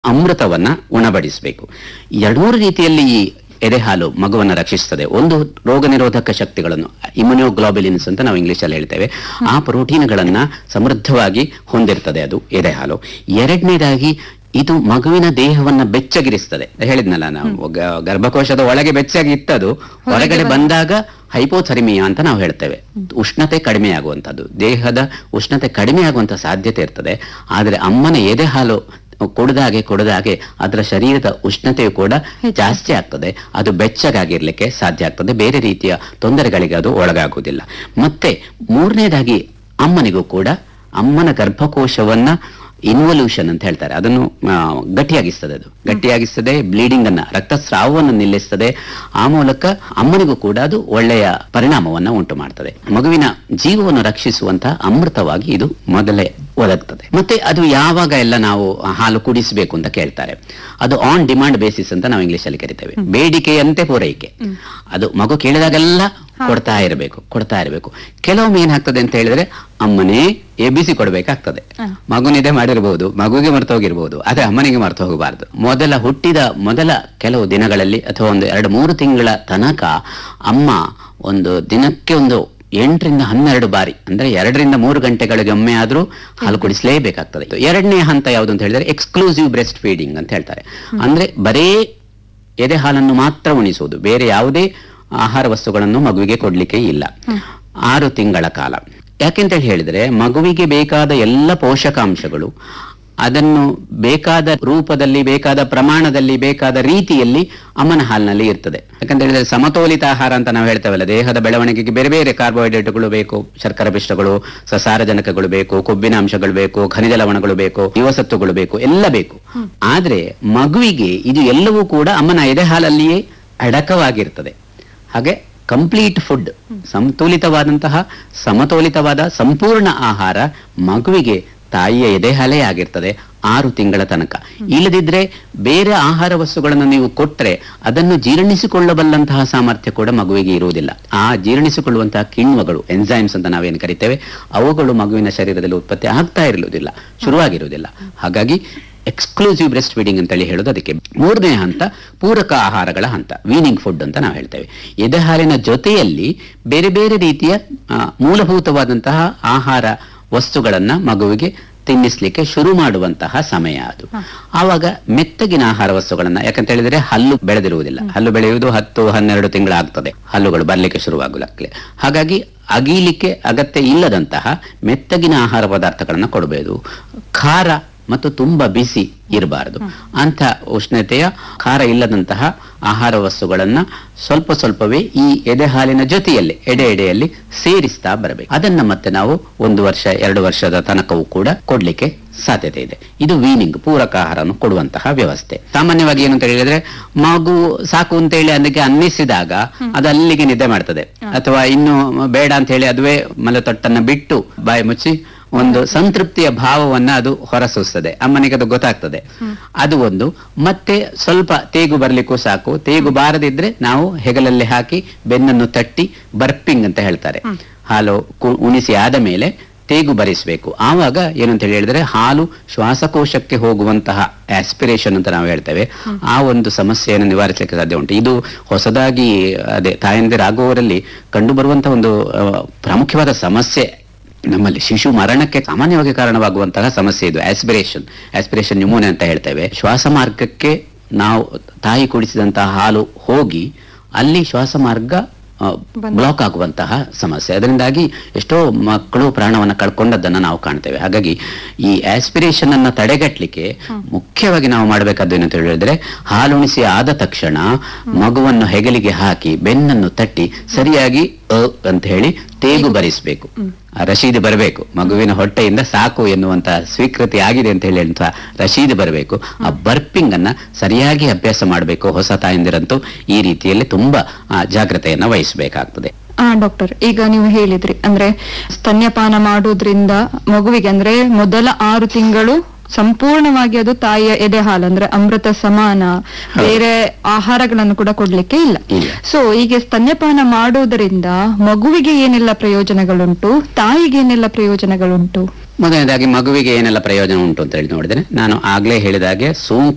ಅಮೃತವನ್ನ ಉಣಬಡಿಸಬೇಕು ಎರಡ್ಮೂರು ರೀತಿಯಲ್ಲಿ ಈ ಎದೆಹಾಲು ಮಗುವನ್ನ ರಕ್ಷಿಸ್ತದೆ ಒಂದು ರೋಗ ನಿರೋಧಕ ಶಕ್ತಿಗಳನ್ನು ಇಮ್ಯುನೋಗ್ಲೋಬಿಲಿನ್ಸ್ ಅಂತ ನಾವು ಇಂಗ್ಲಿಷ್ ಅಲ್ಲಿ ಹೇಳ್ತೇವೆ ಆ ಪ್ರೋಟೀನ್ಗಳನ್ನ ಸಮೃದ್ಧವಾಗಿ ಹೊಂದಿರ್ತದೆ ಅದು ಎದೆಹಾಲು ಎರಡನೇದಾಗಿ ಇದು ಮಗುವಿನ ದೇಹವನ್ನ ಬೆಚ್ಚಗಿರಿಸ್ತದೆ ಹೇಳಿದ್ನಲ್ಲ ನಾವು ಗ- ಗರ್ಭಕೋಶದ ಒಳಗೆ ಬೆಚ್ಚಗಿ ಇತ್ತದು ಹೊರಗಡೆ ಬಂದಾಗ ಹೈಪೋಥರ್ಮಿಯಾ ಅಂತ ನಾವು ಹೇಳ್ತೇವೆ ಉಷ್ಣತೆ ಕಡಿಮೆ ಆಗುವಂತದ್ದು ದೇಹದ ಉಷ್ಣತೆ ಕಡಿಮೆ ಆಗುವಂತ ಸಾಧ್ಯತೆ ಇರ್ತದೆ ಆದ್ರೆ ಅಮ್ಮನ ಎದೆ ಹಾಲು ಕುಡ್ದಾಗೆ ಕುಡ್ದಾಗೆ ಅದರ ಶರೀರದ ಉಷ್ಣತೆಯು ಕೂಡ ಜಾಸ್ತಿ ಆಗ್ತದೆ ಅದು ಬೆಚ್ಚಗಾಗಿರ್ಲಿಕ್ಕೆ ಸಾಧ್ಯ ಆಗ್ತದೆ ಬೇರೆ ರೀತಿಯ ತೊಂದರೆಗಳಿಗೆ ಅದು ಒಳಗಾಗುವುದಿಲ್ಲ ಮತ್ತೆ ಮೂರನೇದಾಗಿ ಅಮ್ಮನಿಗೂ ಕೂಡ ಅಮ್ಮನ ಗರ್ಭಕೋಶವನ್ನ ಇನ್ವಲ್ಯೂಷನ್ ಅಂತ ಹೇಳ್ತಾರೆ ಅದನ್ನು ಆ, ಗಟ್ಟಿಯಾಗಿಸ್ತದೆ ಅದು ಗಟ್ಟಿಯಾಗಿಸ್ತದೆ ಬ್ಲೀಡಿಂಗ್ ಅನ್ನ ರಕ್ತಸ್ರಾವವನ್ನು ನಿಲ್ಲಿಸ್ತದೆ ಆ ಮೂಲಕ ಅಮ್ಮನಿಗೂ ಕೂಡ ಅದು ಒಳ್ಳೆಯ ಪರಿಣಾಮವನ್ನ ಉಂಟು ಮಾಡ್ತದೆ ಮಗುವಿನ ಜೀವವನ್ನು ರಕ್ಷಿಸುವಂತಹ ಅಮೃತವಾಗಿ ಇದು ಮೊದಲೇ ಒದಗ್ತದೆ ಮತ್ತೆ ಅದು ಯಾವಾಗ ಎಲ್ಲ ನಾವು ಹಾಲು ಕುಡಿಸಬೇಕು ಅಂತ ಕೇಳ್ತಾರೆ ಅದು ಆನ್ ಡಿಮಾಂಡ್ ಬೇಸಿಸ್ ಅಂತ ನಾವು ಇಂಗ್ಲಿಷ್ ಅಲ್ಲಿ ಕರಿತೇವೆ ಬೇಡಿಕೆಯಂತೆ ಪೂರೈಕೆ ಅದು ಮಗು ಕೇಳಿದಾಗೆಲ್ಲ ಕೊಡ್ತಾ ಇರಬೇಕು ಕೊಡ್ತಾ ಇರಬೇಕು ಕೆಲವೊಮ್ಮೆ ಏನಾಗ್ತದೆ ಅಂತ ಹೇಳಿದ್ರೆ ಅಮ್ಮನೇ ಎಬ್ಬಿಸಿ ಕೊಡ್ಬೇಕಾಗ್ತದೆ ಮಗುನಿದೆ ಮಾಡಿರ್ಬೋದು ಮಗುವಿಗೆ ಮರ್ತು ಹೋಗಿರ್ಬೋದು ಆದ್ರೆ ಅಮ್ಮನಿಗೆ ಮರ್ತು ಹೋಗಬಾರದು ಮೊದಲ ಹುಟ್ಟಿದ ಮೊದಲ ಕೆಲವು ದಿನಗಳಲ್ಲಿ ಅಥವಾ ಒಂದು ಎರಡು ಮೂರು ತಿಂಗಳ ತನಕ ಅಮ್ಮ ಒಂದು ದಿನಕ್ಕೆ ಒಂದು ಎಂಟರಿಂದ ಹನ್ನೆರಡು ಬಾರಿ ಅಂದ್ರೆ ಎರಡರಿಂದ ಮೂರು ಗಂಟೆಗಳಿಗೆ ಒಮ್ಮೆ ಆದ್ರೂ ಹಾಲು ಕುಡಿಸಲೇಬೇಕಾಗ್ತದೆ ಎರಡನೇ ಹಂತ ಯಾವುದು ಅಂತ ಹೇಳಿದ್ರೆ ಎಕ್ಸ್ಕ್ಲೂಸಿವ್ ಬ್ರೆಸ್ಟ್ ಫೀಡಿಂಗ್ ಅಂತ ಹೇಳ್ತಾರೆ ಅಂದ್ರೆ ಬರೇ ಎದೆ ಹಾಲನ್ನು ಮಾತ್ರ ಉಣಿಸುವುದು ಬೇರೆ ಯಾವುದೇ ಆಹಾರ ವಸ್ತುಗಳನ್ನು ಮಗುವಿಗೆ ಕೊಡ್ಲಿಕ್ಕೆ ಇಲ್ಲ ಆರು ತಿಂಗಳ ಕಾಲ ಯಾಕೆಂತ ಹೇಳಿದ್ರೆ ಮಗುವಿಗೆ ಬೇಕಾದ ಎಲ್ಲ ಪೋಷಕಾಂಶಗಳು ಅದನ್ನು ಬೇಕಾದ ರೂಪದಲ್ಲಿ ಬೇಕಾದ ಪ್ರಮಾಣದಲ್ಲಿ ಬೇಕಾದ ರೀತಿಯಲ್ಲಿ ಅಮ್ಮನ ಹಾಲಿನಲ್ಲಿ ಇರ್ತದೆ ಯಾಕಂತ ಹೇಳಿದ್ರೆ ಸಮತೋಲಿತ ಆಹಾರ ಅಂತ ನಾವು ಹೇಳ್ತೇವಲ್ಲ ದೇಹದ ಬೆಳವಣಿಗೆಗೆ ಬೇರೆ ಬೇರೆ ಕಾರ್ಬೋಹೈಡ್ರೇಟ್ಗಳು ಬೇಕು ಶರ್ಕರ ಪಿಷ್ಟಗಳು ಸಸಾರಜನಕಗಳು ಬೇಕು ಕೊಬ್ಬಿನ ಅಂಶಗಳು ಬೇಕು ಖನಿಜ ಲವಣಗಳು ಬೇಕು ಜೀವಸತ್ವಗಳು ಬೇಕು ಎಲ್ಲ ಬೇಕು ಆದ್ರೆ ಮಗುವಿಗೆ ಇದು ಎಲ್ಲವೂ ಕೂಡ ಅಮ್ಮನ ಎದೆ ಹಾಲಲ್ಲಿಯೇ ಅಡಕವಾಗಿರ್ತದೆ ಹಾಗೆ ಕಂಪ್ಲೀಟ್ ಫುಡ್ ಸಂತುಲಿತವಾದಂತಹ ಸಮತೋಲಿತವಾದ ಸಂಪೂರ್ಣ ಆಹಾರ ಮಗುವಿಗೆ ತಾಯಿಯ ಎದೆಹಾಲೇ ಆಗಿರ್ತದೆ ಆರು ತಿಂಗಳ ತನಕ ಇಲ್ಲದಿದ್ರೆ ಬೇರೆ ಆಹಾರ ವಸ್ತುಗಳನ್ನು ನೀವು ಕೊಟ್ರೆ ಅದನ್ನು ಜೀರ್ಣಿಸಿಕೊಳ್ಳಬಲ್ಲಂತಹ ಸಾಮರ್ಥ್ಯ ಕೂಡ ಮಗುವಿಗೆ ಇರುವುದಿಲ್ಲ ಆ ಜೀರ್ಣಿಸಿಕೊಳ್ಳುವಂತಹ ಕಿಣ್ವಗಳು ಎನ್ಸೈಮ್ಸ್ ಅಂತ ನಾವೇನು ಕರಿತೇವೆ ಅವುಗಳು ಮಗುವಿನ ಶರೀರದಲ್ಲಿ ಉತ್ಪತ್ತಿ ಆಗ್ತಾ ಇರಲಿಲ್ಲ ಶುರುವಾಗಿರುವುದಿಲ್ಲ ಹಾಗಾಗಿ ಎಕ್ಸ್ಕ್ಲೂಸಿವ್ ಬ್ರೆಸ್ಟ್ ಫೀಡಿಂಗ್ ಅಂತೇಳಿ ಹೇಳೋದು ಅದಕ್ಕೆ ಮೂರನೇ ಹಂತ ಪೂರಕ ಆಹಾರಗಳ ಹಂತ ವೀನಿಂಗ್ ಫುಡ್ ಅಂತ ನಾವು ಹೇಳ್ತೇವೆ ಎದೆ ಹಾಲಿನ ಜೊತೆಯಲ್ಲಿ ಬೇರೆ ಬೇರೆ ರೀತಿಯ ಆ, ಮೂಲಭೂತವಾದಂತಹ ಆಹಾರ ವಸ್ತುಗಳನ್ನ ಮಗುವಿಗೆ ತಿನ್ನಿಸ್ಲಿಕ್ಕೆ ಶುರು ಮಾಡುವಂತಹ ಸಮಯ ಅದು ಆವಾಗ ಮೆತ್ತಗಿನ ಆಹಾರ ವಸ್ತುಗಳನ್ನ ಯಾಕಂತ ಹೇಳಿದ್ರೆ ಹಲ್ಲು ಬೆಳೆದಿರುವುದಿಲ್ಲ ಹಲ್ಲು ಬೆಳೆಯುವುದು ಹತ್ತು ಹನ್ನೆರಡು ತಿಂಗಳಾಗ್ತದೆ ಹಲ್ಲುಗಳು ಬರ್ಲಿಕ್ಕೆ ಶುರುವಾಗಲಕ್ಕೆ ಹಾಗಾಗಿ ಅಗೀಲಿಕ್ಕೆ ಅಗತ್ಯ ಇಲ್ಲದಂತಹ ಮೆತ್ತಗಿನ ಆಹಾರ ಪದಾರ್ಥಗಳನ್ನ ಕೊಡಬೇಕು ಖಾರ ಮತ್ತು ತುಂಬಾ ಬಿಸಿ ಇರಬಾರದು ಅಂತ ಉಷ್ಣತೆಯ ಖಾರ ಇಲ್ಲದಂತಹ ಆಹಾರ ವಸ್ತುಗಳನ್ನ ಸ್ವಲ್ಪ ಸ್ವಲ್ಪವೇ ಈ ಎದೆ ಹಾಲಿನ ಜೊತೆಯಲ್ಲಿ ಎಡೆ ಎಡೆಯಲ್ಲಿ ಸೇರಿಸ್ತಾ ಬರಬೇಕು ಅದನ್ನ ಮತ್ತೆ ನಾವು ಒಂದು ವರ್ಷ ಎರಡು ವರ್ಷದ ತನಕವೂ ಕೂಡ ಕೊಡ್ಲಿಕ್ಕೆ ಸಾಧ್ಯತೆ ಇದೆ ಇದು ವೀನಿಂಗ್ ಪೂರಕ ಆಹಾರವನ್ನು ಕೊಡುವಂತಹ ವ್ಯವಸ್ಥೆ ಸಾಮಾನ್ಯವಾಗಿ ಏನು ಅಂತ ಹೇಳಿದ್ರೆ ಮಗು ಸಾಕು ಅಂತ ಹೇಳಿ ಅದಕ್ಕೆ ಅನ್ನಿಸಿದಾಗ ಅದು ಅಲ್ಲಿಗೆ ನಿದ್ದೆ ಮಾಡ್ತದೆ ಅಥವಾ ಇನ್ನು ಬೇಡ ಅಂತ ಹೇಳಿ ಅದುವೇ ಮಲತೊಟ್ಟನ್ನ ಬಿಟ್ಟು ಬಾಯಿ ಮುಚ್ಚಿ ಒಂದು ಸಂತೃಪ್ತಿಯ ಭಾವವನ್ನ ಅದು ಹೊರಸೂಸ್ತದೆ ಅಮ್ಮನಿಗೆ ಅದು ಗೊತ್ತಾಗ್ತದೆ ಅದು ಒಂದು ಮತ್ತೆ ಸ್ವಲ್ಪ ತೇಗು ಬರ್ಲಿಕ್ಕೂ ಸಾಕು ತೇಗು ಬಾರದಿದ್ರೆ ನಾವು ಹೆಗಲಲ್ಲಿ ಹಾಕಿ ಬೆನ್ನನ್ನು ತಟ್ಟಿ ಬರ್ಪಿಂಗ್ ಅಂತ ಹೇಳ್ತಾರೆ ಹಾಲು ಕು- ಉಣಿಸಿ ಆದ ಮೇಲೆ ತೇಗು ಬರಿಸಬೇಕು ಆವಾಗ ಏನು ಅಂತ ಹೇಳಿ ಹೇಳಿದ್ರೆ ಹಾಲು ಶ್ವಾಸಕೋಶಕ್ಕೆ ಹೋಗುವಂತಹ ಆಸ್ಪಿರೇಷನ್ ಅಂತ ನಾವು ಹೇಳ್ತೇವೆ ಆ ಒಂದು ಸಮಸ್ಯೆಯನ್ನು ನಿವಾರಿಸಲಿಕ್ಕೆ ಸಾಧ್ಯ ಉಂಟು ಇದು ಹೊಸದಾಗಿ ಅದೇ ತಾಯಂದಿರಾಗುವವರಲ್ಲಿ ಕಂಡು ಬರುವಂತಹ ಒಂದು ಆ, ಪ್ರಾಮುಖ್ಯವಾದ ಸಮಸ್ಯೆ ನಮ್ಮಲ್ಲಿ ಶಿಶು ಮರಣಕ್ಕೆ ಸಾಮಾನ್ಯವಾಗಿ ಕಾರಣವಾಗುವಂತಹ ಸಮಸ್ಯೆ ಇದು ಆಸ್ಪಿರೇಷನ್ ಆಸ್ಪಿರೇಷನ್ ನ್ಯೂಮೋನಿಯಾ ಅಂತ ಹೇಳ್ತೇವೆ ಶ್ವಾಸ ಮಾರ್ಗಕ್ಕೆ ನಾವು ತಾಯಿ ಕುಡಿಸಿದಂತಹ ಹಾಲು ಹೋಗಿ ಅಲ್ಲಿ ಶ್ವಾಸ ಮಾರ್ಗ ಬ್ಲಾಕ್ ಆಗುವಂತಹ ಸಮಸ್ಯೆ ಅದರಿಂದಾಗಿ ಎಷ್ಟೋ ಮಕ್ಕಳು ಪ್ರಾಣವನ್ನ ಕಳ್ಕೊಂಡದ್ದನ್ನ ನಾವು ಕಾಣ್ತೇವೆ ಹಾಗಾಗಿ ಈ ಆಸ್ಪಿರೇಷನ್ ಅನ್ನ ತಡೆಗಟ್ಟಲಿಕ್ಕೆ ಮುಖ್ಯವಾಗಿ ನಾವು ಮಾಡಬೇಕಾದ್ದು ಏನು ಅಂತ ಹೇಳಿದ್ರೆ ಹಾಲುಣಿಸಿ ಆದ ತಕ್ಷಣ ಮಗುವನ್ನು ಹೆಗಲಿಗೆ ಹಾಕಿ ಬೆನ್ನನ್ನು ತಟ್ಟಿ ಸರಿಯಾಗಿ ಅ ಅಂತ ಹೇಳಿ ತೇಗು ಬರಿಸಬೇಕು ಆ ರಶೀದಿ ಬರಬೇಕು ಮಗುವಿನ ಹೊಟ್ಟೆಯಿಂದ ಸಾಕು ಎನ್ನುವಂತ ಸ್ವೀಕೃತಿ ಆಗಿದೆ ಅಂತ ಹೇಳಿ ಅಂತ ರಶೀದಿ ಬರಬೇಕು ಆ ಬರ್ಪಿಂಗ್ ಅನ್ನ ಸರಿಯಾಗಿ ಅಭ್ಯಾಸ ಮಾಡಬೇಕು ಹೊಸ ತಾಯಂದಿರಂತೂ ಈ ರೀತಿಯಲ್ಲಿ ತುಂಬಾ ಆ, ಜಾಗ್ರತೆಯನ್ನ ವಹಿಸಬೇಕಾಗ್ತದೆ ಆ ಡಾಕ್ಟರ್ ಈಗ ನೀವು ಹೇಳಿದ್ರಿ ಅಂದ್ರೆ ಸ್ತನ್ಯಪಾನ ಮಾಡೋದ್ರಿಂದ ಮಗುವಿಗೆ ಅಂದ್ರೆ ಮೊದಲ ಆರು ತಿಂಗಳು ಸಂಪೂರ್ಣವಾಗಿ ಅದು ತಾಯಿಯ ಎದೆ ಹಾಲು ಅಂದ್ರೆ ಅಮೃತ ಸಮಾನ ಬೇರೆ ಆಹಾರಗಳನ್ನು ಕೂಡ ಕೊಡ್ಲಿಕ್ಕೆ ಇಲ್ಲ ಇಲ್ಲ. ಸೊ ಹೀಗೆ ಸ್ತನ್ಯಪಾನ ಮಾಡೋದರಿಂದ ಮಗುವಿಗೆ ಏನೆಲ್ಲ ಪ್ರಯೋಜನಗಳುಂಟು ತಾಯಿಗೆ ಏನೆಲ್ಲ ಪ್ರಯೋಜನಗಳುಂಟು ಮೊದಲನೇದಾಗಿ ಮಗುವಿಗೆ ಏನೆಲ್ಲ ಪ್ರಯೋಜನ ಉಂಟು ಅಂತ ಹೇಳಿ ನೋಡಿದ್ರೆ ನಾನು ಆಗ್ಲೇ ಹೇಳಿದಾಗೆ ಸೋಂಕು